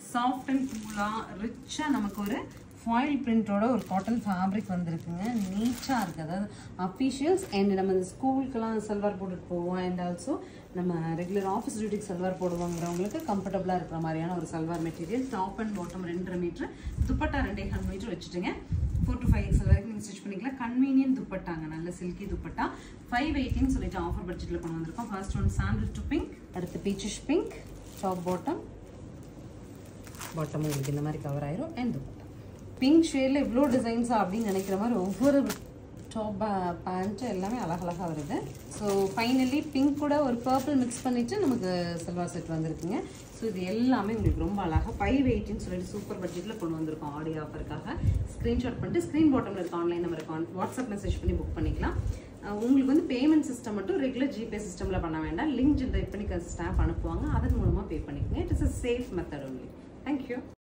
soft and கூலாக ரிச்சாக நமக்கு ஒரு ஃபாயில் பிரிண்டோட ஒரு காட்டன் ஃபேப்ரிக் வந்திருக்குங்க நீட்டாக இருக்குது அதாவது அஃபீஷியல்ஸ் அண்ட் நம்ம இந்த ஸ்கூலுக்கெல்லாம் சல்வார் போட்டுட்டு போவோம் அண்ட் ஆல்சோ நம்ம ரெகுலர் ஆஃபீஸ் டியூட்டிக்கு சல்வார் போடுவோங்கிறவங்களுக்கு கம்ஃபர்டபுளாக இருக்கிற மாதிரியான ஒரு salwar material top and bottom ரெண்டரை மீட்ரு துப்பட்டா ரெண்டே கால் மீட்டர் வச்சுட்டுங்க ஃபோர் டு ஃபைவ் எக்ஸல் வரைக்கும் நீங்கள் ஸ்டிச் பண்ணிக்கலாம் கன்வீனியன்ட் துப்பட்டாங்க நல்ல சில்கி துப்பட்டா ஃபைவ் எயிட்டின்னு சொல்லிட்டு ஆஃபர் பட்ஜெட்டில் கொண்டு வந்திருக்கோம் first one sandal to pink அடுத்து peachish pink top bottom bottom உங்களுக்கு இந்த மாதிரி கவர் ஆயிரும் அண்ட் துப்பட்டா பிங்க் ஷேடில் இவ்வளோ டிசைன்ஸா அப்படின்னு நினைக்கிற மாதிரி ஒவ்வொரு டாப் பேண்ட்டு எல்லாமே அழகழகாக வருது ஸோ ஃபைனலி பிங்க் கூட ஒரு பர்பிள் மிக்ஸ் பண்ணிவிட்டு நமக்கு சல்வார் செட் வந்திருக்குங்க ஸோ இது எல்லாமே உங்களுக்கு ரொம்ப அழகாக ஃபைவ் எயிட்டின்னு சொல்லிட்டு சூப்பர் பட்ஜெட்டில் கொண்டு வந்திருக்கோம் ஆடி ஆஃபருக்காக ஸ்க்ரீன்ஷாட் பண்ணிட்டு ஸ்க்ரீன் பாட்டமில் இருக்க ஆன்லைன் நம்பருக்கு வாட்ஸ்அப் மெசேஜ் பண்ணி புக் பண்ணிக்கலாம் அஹ் உங்களுக்கு வந்து பேமெண்ட் சிஸ்டம் மட்டும் ரெகுலர் ஜிபே சிஸ்டமில் பண்ண வேண்டாம் லிங்க் ஜென்ரேட் பண்ணி ஸ்டாஃப் அனுப்புவாங்க அதன் மூலமாக பே பண்ணிக்கோங்க it is a safe method only thank you